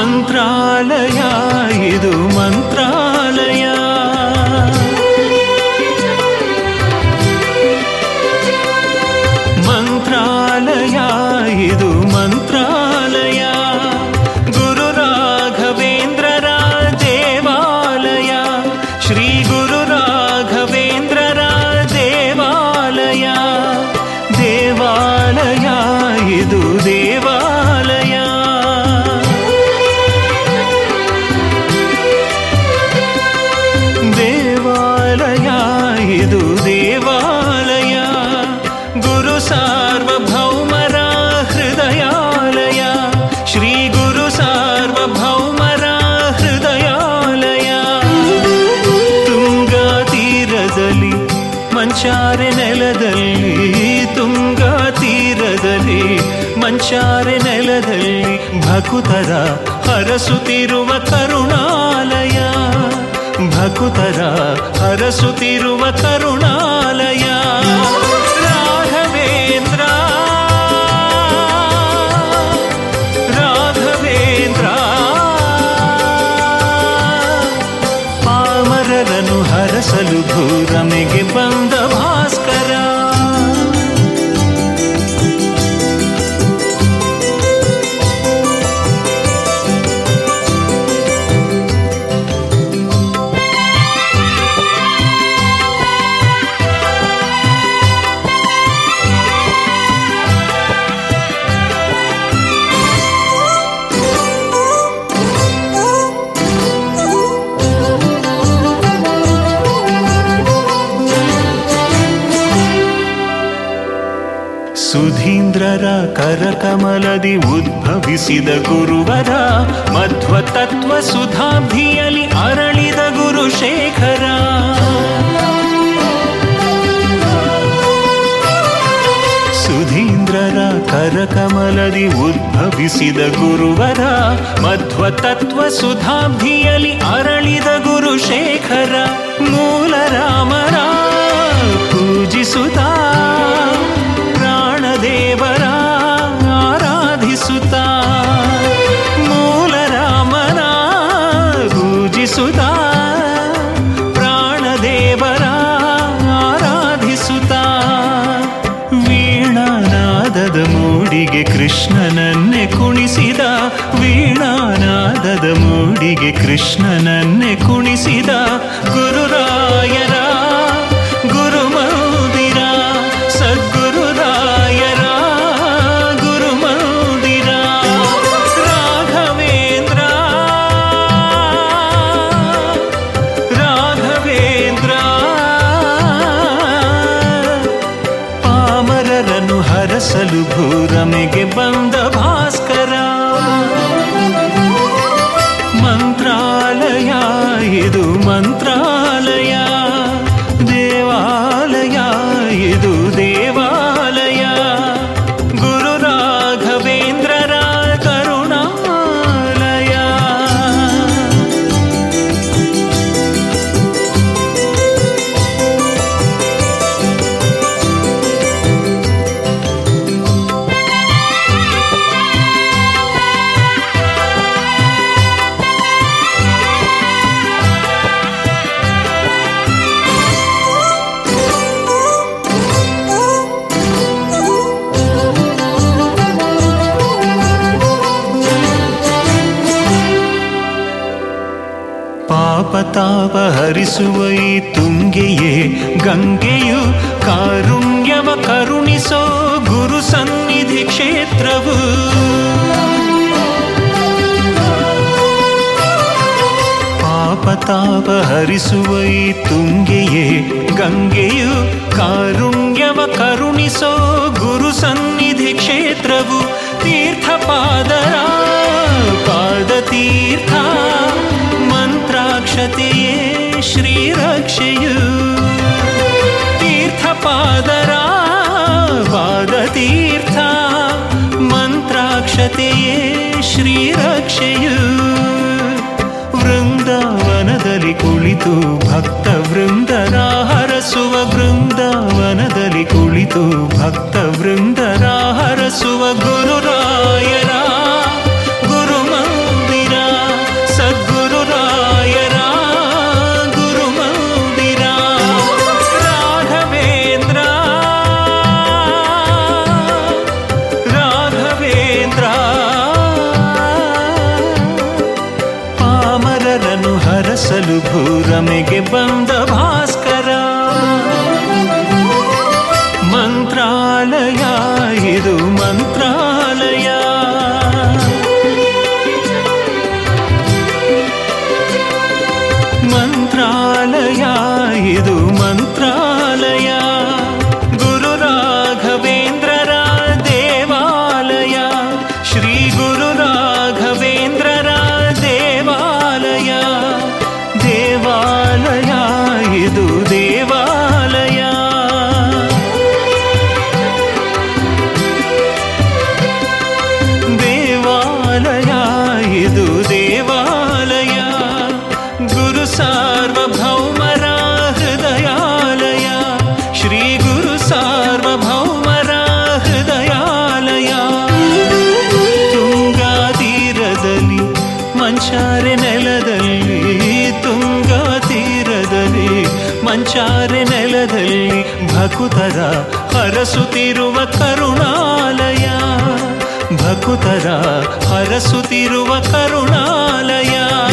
ಮಂತ್ರಾಲಯ ಇದು ಮಂತ್ರಾಲಯ ಮಂತ್ರಾಲಯ ಇದು ಮಂತ್ರಾಲಯ ಗುರು ರಾಘವೇಂದ್ರರ ದೇವಾಲಯ ಶ್ರೀ ಗುರು ರಾಘವೇಂದ್ರರ ದೇವಾಲಯ ದೇವಾಲಯ ಇದು ದೇವಾಲಯ ದೇವಾಲಯ ಇದು ದೇವಾಲಯ ಗುರು ಸಾರ್ವಭೌಮರ ಹೃದಯಾಲಯ ಶ್ರೀ ಗುರು ಸಾರ್ವಭೌಮರ ಹೃದಯಾಲಯ ತುಂಗಾ ತೀರದಲ್ಲಿ ಮಂಚಾರೆ ನೆಲದಲ್ಲಿ ತುಂಗಾ ತೀರದಲ್ಲಿ ಮಂಚಾರೆ ನೆಲದಲ್ಲಿ ಭಕುತರ ಹರಸುತ್ತಿರುವ ಕರುಣಾಲಯ ಭಕುತರ ಹರಸುತ್ತಿರುವ ಕರುಣಾಲಯ ರಾಘವೇಂದ್ರ ರಾಘವೇಂದ್ರ ಪಾಮರರನು ಹರಸಲು ಭೂರಮೆಗೆ ಬಂದ ಭಾಸ್ಕರ ಸುಧೀಂದ್ರರ ಕರಕಮಲದಿ ಉದ್ಭವಿಸಿದ ಗುರುವರ ಮಧ್ವ ತತ್ವ ಸುಧಾಬ್ಧಿಯಲ್ಲಿ ಅರಳಿದ ಗುರು ಶೇಖರ ಸುಧೀಂದ್ರರ ಕರಕಮಲದಿ ಉದ್ಭವಿಸಿದ ಗುರುವರ ಮಧ್ವ ತತ್ವ ಸುಧಾಬ್ಧಿಯಲ್ಲಿ ಅರಳಿದ ಗುರು ಶೇಖರ ಮೂಲ ರಾಮರ ಪೂಜಿಸುತ್ತಾ ಪ್ರಾಣದೇವರ ಆರಾಧಿಸುತ್ತಾ ಮೂಲ ರಾಮನ ಪೂಜಿಸುತ್ತಾ ಪ್ರಾಣದೇವರ ಆರಾಧಿಸುತ್ತಾ ವೀಣಾನಾದದ ಮೂಡಿಗೆ ಕೃಷ್ಣನನ್ನೇ ಕುಣಿಸಿದ ವೀಣಾನಾದದ ಮೂಡಿಗೆ ಕೃಷ್ಣನನ್ನೇ ಕುಣಿಸಿದ ಗುರುರಾಯರ ಗುರುಮಂದಿರ ಸದ್ಗುರುರಾಯರ ಗುರುಮಂದಿರ ರಾಘವೇಂದ್ರ ರಾಘವೇಂದ್ರ ಪಾಮರರನ್ನು ಹರಸಲು ಭೂರಮೆಗೆ ಬಂದ ಭಾಸ್ಕರ ಮಂತ್ರಾಲಯ ಇದು ಮಂತ್ರಾಲಯ ದೇವಾಲಯ ಇದು ದೇವಾಲಯ ಗುರು ರಾಘವೇಂದ್ರರ ಕರುಣಾಲಯ ಪಾಪತಾಪ ಹರಿಸುವ ಈ ತುಂಗೆಯೇ ಗಂಗೆಯು ಕಾರುಣ್ಯವ ಕರುಣಿಸೋ ಗುರು ಸನ್ನಿಧಿ ಕ್ಷೇತ್ರವು ಪಾಪತಾಪ ಹರಿಸುವ ಈ ತುಂಗೆಯೇ ಗಂಗೆಯು ಕಾರುಣ್ಯವ ಕರುಣಿಸೋ ಗುರು ಸನ್ನಿಧಿ ಕ್ಷೇತ್ರವು ತೀರ್ಥಪಾದರ ಪಾದತೀರ್ಥ ಮಂತ್ರಾಕ್ಷತೆಯೇ ಶ್ರೀರಕ್ಷೆಯು ತೀರ್ಥಪಾದರ ಪಾದತೀರ್ಥ ಮಂತ್ರಾಕ್ಷತೆಯೇ ಶ್ರೀರಕ್ಷೆಯು ವೃಂದಾವನದಲ್ಲಿ ಕುಳಿತು ಭಕ್ತ ವೃಂದರ ಹರಸುವ ಬೃಂದಾವನದಲ್ಲಿ ಕುಳಿತು ಭಕ್ತ ವೃಂದರ ಹರಸುವ ಗುರುರಾಯರ ಗುರುಮಂದಿರ ನಮಗೆ ಬಂದ ಭಾಸ್ಕರ ಮಂತ್ರಾಲಯ ಇದು ಮಂತ್ರಾಲಯ ಮಂತ್ರಾಲಯ ಇದು ಮಂತ್ರಾಲಯ ಗುರು ರಾಘವೇಂದ್ರರ ದೇವಾಲಯ ಶ್ರೀ ಗುರು ರಾಘವೇಂದ್ರರ ದೇವಾಲಯ ದೇವಾಲಯ ಇದು ದೇವಾಲಯ ದೇವಾಲಯ ಇದು ದೇವಾಲಯ ಗುರು ಸಾರ್ವಭೌಮರ ಹೃದಯಾಲಯ ಶ್ರೀ ಗುರು ಸಾರ್ವಭೌಮರ ಹೃದಯಾಲಯ ತುಂಗಾ ತೀರದಲ್ಲಿ ಮಂಚಾರೆ ನೆಲದಲ್ಲಿ ತುಂಗಾ ತೀರದಲ್ಲಿ ಮಂಚಾರೆ ನೆಲದಲ್ಲಿ ಭಕುತರ ಹರಸುತ್ತಿರುವ ಕರುಣಾಲಯ ಭಕುತರ ಹರಸುತ್ತಿರುವ ಕರುಣಾಲಯ